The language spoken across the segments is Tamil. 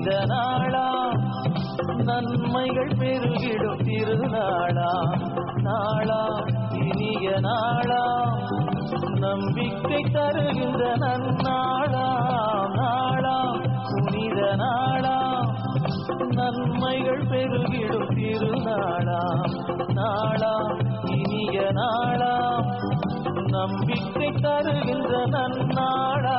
புனித நாளா நன்மைகள் பெருகிடும் திருநாளா நாளா இனிய நாளா நம்பிக்கை தருகின்ற நன்னாளா நாளா புனித நாளா நன்மைகள் பெருகிடும் திருநாளா நாளா இனிய நாளா நம்பிக்கை தருகின்ற நன்னாளா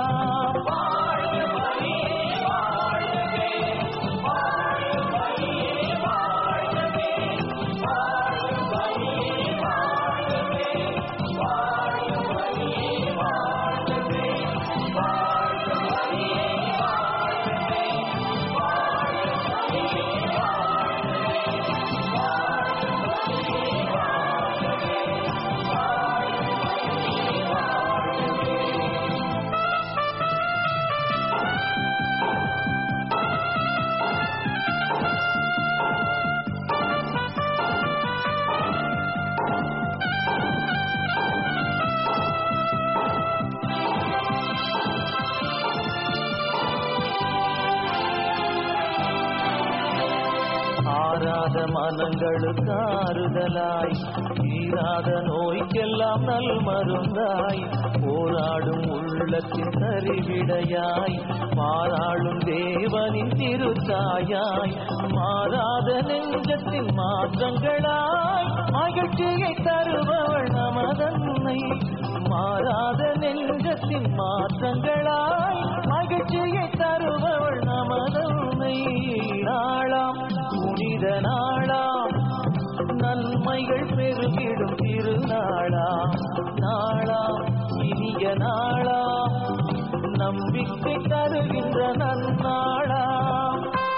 ஆறாத மனங்களுக்கு ஆறுதலாய் தீராத நோய்க்கெல்லாம் நல் மருந்தாய் போராடும் உள்ளத்தின் சரிவிடையாய் பாராளும் தேவனின் திருத்தாயாய் மாறாத நெஞ்சத்தின் மாற்றங்களாய் மகிழ்ச்சியை தருபவள் நமதன்னை மாறாத நெஞ்சத்தின் மாற்றங்களாய் மகிழ்ச்சியை தருபவள் நமதன்னை நாளாம் புனித நாளாம் நன்மைகள் பெருகிடும் திருநாளாம் நாளாம் இனிய நாளாம் நம்பிக்கை தருகின்ற நன்னாளாம்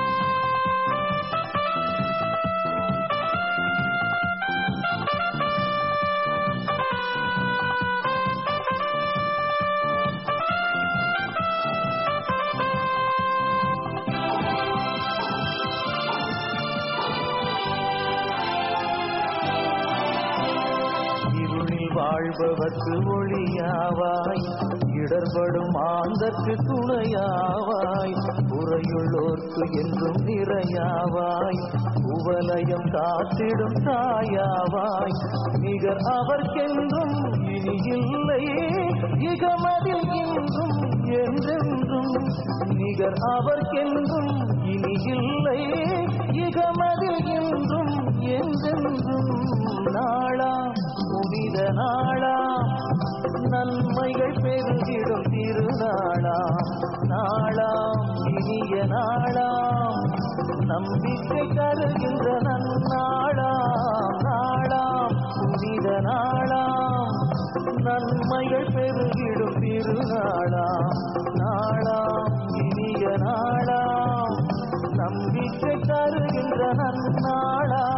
இருளில் வாழ்பவர்க்கு ஒளியாவாய் இடர்படும் ஆந்தற்கு துணையாவாய் குறையுள்ளோர்க்கு என்றும் நிறையாவாய் உவலயம் காத்திடும் தாயாவாய் நிகர் அவர்க்கென்றும் இனி இல்லையே இகமதில் இன்றும் என்றென்றும் நிகர் அவர்க்கென்றும் இனி இல்லையே இகமதில் இன்றும் என்றென்றும் நாளா புனித நாளா நன்மைகள் பெருகிடும் திருநாளா நாளா இனிய நாளா நம்பிக்கை தருகின்ற நன்னாளா நாளா புனித நாளா நன்மைகள் பெருகிடும் திருநாளா நாளா இனிய நாளா நம்பிக்கை தருகின்ற நன்னாளா